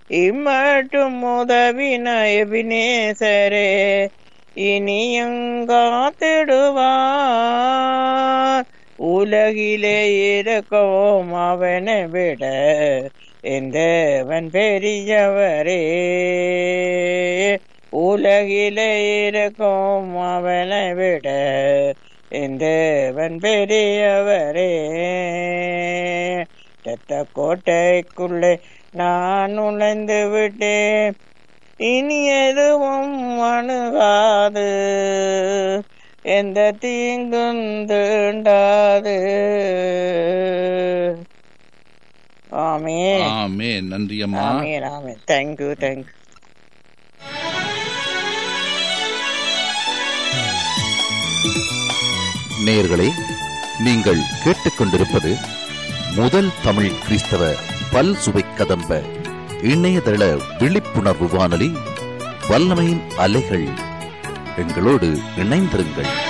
இம்மட்டும் உதவின எபினேசரே இனியும் காத்திடுவார் உலகிலே இருக்கவும் அவனை விட எந்தவன் பெரியவரே உலகிலே இருக்கும் அவனை விட எந்தவன் பெரியவரே ரத்த கோட்டைக்குள்ளே நான் நுழைந்து விட்டேன் இனி எதுவும் அணுகாது எந்த தீங்கும் தீண்டாது ஆமேன் ஆமே நன்றி அம்மா ஆமேன் ஆமேன் தேங்க்யூ தேங்க்யூ நேயர்களே நீங்கள் கேட்டுக்கொண்டிருப்பது முதல் தமிழ் கிறிஸ்தவ பல் சுவை கதம்ப இணையதள விழிப்புணர்வு வானொலி வல்லமையின் அலைகள் எங்களோடு இணைந்திருங்கள்